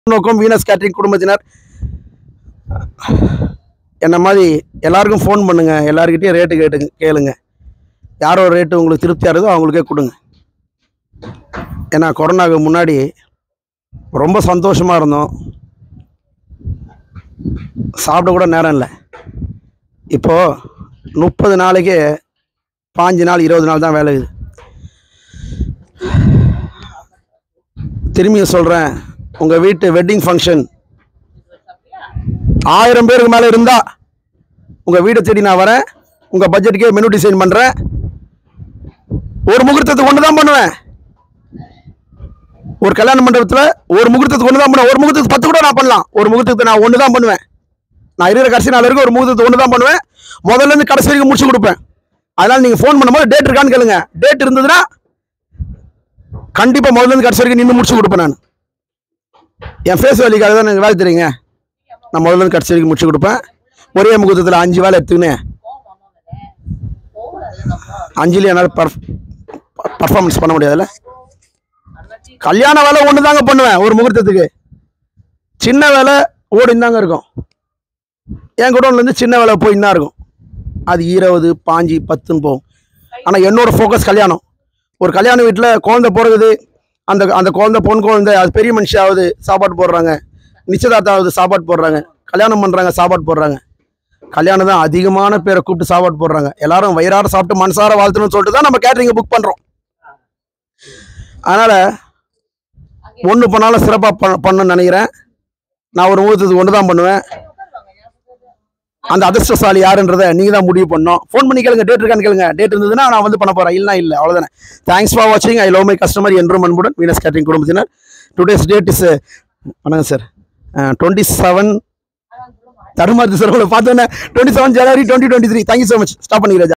நோக்கம் Venus catering குடும்பத்தினர் என்ன மாதிரி எல்லாருக்கும் ஃபோன் பண்ணுங்க எல்லாருக்கிட்டையும் ரேட்டு கேட்டுங்க கேளுங்க யாரோ ரேட்டு உங்களுக்கு திருப்தியாக இருக்கோ அவங்களுக்கே கொடுங்க ஏன்னா கொரோனாவுக்கு முன்னாடி ரொம்ப சந்தோஷமாக இருந்தோம் சாப்பிட கூட நேரம் இல்லை இப்போது முப்பது நாளைக்கு பாஞ்சு நாள் இருபது நாள் தான் வேலை இருக்குது திரும்பியும் சொல்கிறேன் உங்கள் வீட்டு வெட்டிங் ஃபங்க்ஷன் ஆயிரம் பேருக்கு மேலே இருந்தா உங்கள் வீடை தேடி நான் வரேன் உங்கள் பட்ஜெட்டுக்கே மெனு டிசைன் பண்ணுறேன் ஒரு முகூர்த்தத்துக்கு ஒன்று தான் பண்ணுவேன் ஒரு கல்யாண மண்டபத்தில் ஒரு முகூர்த்தத்துக்கு ஒன்று தான் பண்ணுவேன் ஒரு முகூர்த்தத்துக்கு பத்து கூட நான் பண்ணலாம் ஒரு முகூர்த்தத்துக்கு நான் ஒன்று தான் பண்ணுவேன் நான் இருக்கிற கடைசி நாள் வரைக்கும் ஒரு முகூர்த்தத்துக்கு ஒன்று தான் பண்ணுவேன் முதல்ல இருந்து கடைசி வரைக்கும் முடிச்சு கொடுப்பேன் அதனால் நீங்கள் ஃபோன் பண்ணும்போது டேட் இருக்கான்னு கேளுங்க டேட் இருந்ததுன்னா கண்டிப்பாக முதல்ல இருந்து கடைசி வரைக்கும் நின்று முடிச்சு கொடுப்பேன் நான் என் ஃபேஸ் வேலைக்காக தான் எனக்கு வேலை தெரியுங்க நான் முதல்ல இருந்து கடைசி வரைக்கும் முடிச்சு கொடுப்பேன் ஒரே முகூர்த்தத்தில் அஞ்சு வேலை எடுத்துக்கினேன் அஞ்சுலேயும் என்னால் பர்ஃப் பர்ஃபார்மன்ஸ் பண்ண முடியாதுல்ல கல்யாண வேலை ஒன்று தாங்க பண்ணுவேன் ஒரு முகூர்த்தத்துக்கு சின்ன வேலை ஓடின்னு தாங்க இருக்கும் என் குடோன்லேருந்து சின்ன வேலை போயின்னு தான் இருக்கும் அது இருபது பாஞ்சு பத்துன்னு போகும் ஆனால் என்னோட ஃபோக்கஸ் கல்யாணம் ஒரு கல்யாண வீட்டில் குழந்தை பிறகுது அந்த அந்த குழந்தை பொன் குழந்தை அது பெரிய மனுஷியாவது சாப்பாடு போடுறாங்க நிச்சயதார்த்தாவது சாப்பாடு போடுறாங்க கல்யாணம் பண்ணுறாங்க சாப்பாடு போடுறாங்க கல்யாணம் தான் அதிகமான பேரை கூப்பிட்டு சாப்பாடு போடுறாங்க எல்லாரும் வயிறார சாப்பிட்டு மனசார வாழ்த்தணும்னு சொல்லிட்டு தான் நம்ம கேட்டரிங்கை புக் பண்ணுறோம் அதனால் ஒன்று பண்ணாலும் சிறப்பாக பண்ண பண்ணணும்னு நினைக்கிறேன் நான் ஒரு முகூர்த்தத்துக்கு ஒன்று தான் பண்ணுவேன் அந்த அதிர்ஷ்டசாலி யாருன்றதை நீங்கள் தான் முடிவு பண்ணணும் ஃபோன் பண்ணி கேளுங்க டேட் இருக்கான்னு கேளுங்க டேட் இருந்ததுன்னா நான் வந்து பண்ண போகிறேன் இல்லைனா இல்லை அவ்வளோதானே தேங்க்ஸ் ஃபார் வாட்சிங் ஐ லவ் மை கஸ்டமர் என்றும் அன்புடன் வீனஸ் கேட்டரிங் குடும்பத்தினர் டுடேஸ் டேட் இஸ் வணக்கம் சார் டுவெண்ட்டி செவன் தடுமாறு சார் உங்களை பார்த்தோன்னே twenty seven January twenty twenty three thank you so much stop பண்ணிக்கிறேன்